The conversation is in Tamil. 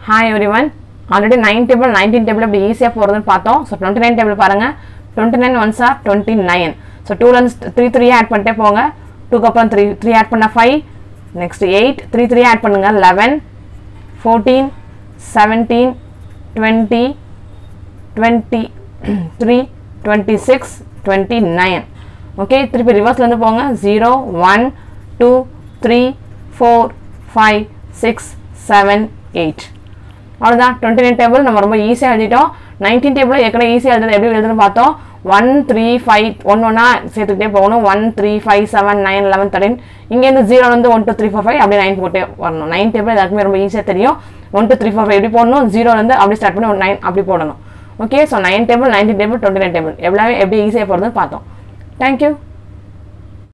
hi everyone already nine table nineteen table எப்படி ஈஸியாக போகிறதுன்னு பார்த்தோம் ஸோ டுவெண்ட்டி நைன் டேபிள் பாருங்கள் twenty nine ones are twenty nine so டூலேருந்து த்ரீ த்ரீ ஆட் பண்ணிட்டே போங்க டூக்கு அப்புறம் த்ரீ த்ரீ ஆட் பண்ணால் five next eight three three add பண்ணுங்கள் eleven fourteen seventeen twenty twenty three twenty six twenty nine okay திருப்பி ரிவர்ஸ்லேருந்து போங்க zero one two three four five six seven eight அவ்வளோதான் டுவெண்ட்டி நைன் டேபிள் நம்ம ரொம்ப ஈஸியாக எழுதிட்டோம் நைன்டீன் டேபிள் ஏற்கனவே ஈஸியாக எழுதுறது எப்படி எழுதுன்னு பார்த்தோம் ஒன் த்ரீ ஃபைவ் ஒன் ஒன்றா சேர்த்துக்கிட்டே போகணும் one three five seven nine eleven thirteen இங்கேருந்து ஜீரோலேருந்து one two three four five அப்படியே நைன் போட்டே வரணும் நைன் டேபிள் எல்லாருக்குமே ரொம்ப ஈஸியாக தெரியும் one two three four five எப்படி போடணும் ஜீரோலேருந்து அப்படி ஸ்டார்ட் பண்ணி ஒரு நைன் அப்படி போடணும் okay so nine table nineteen table twenty nine table எவ்வளோ எப்படி ஈஸியாக போகிறதுன்னு பார்த்தோம் தேங்க்யூ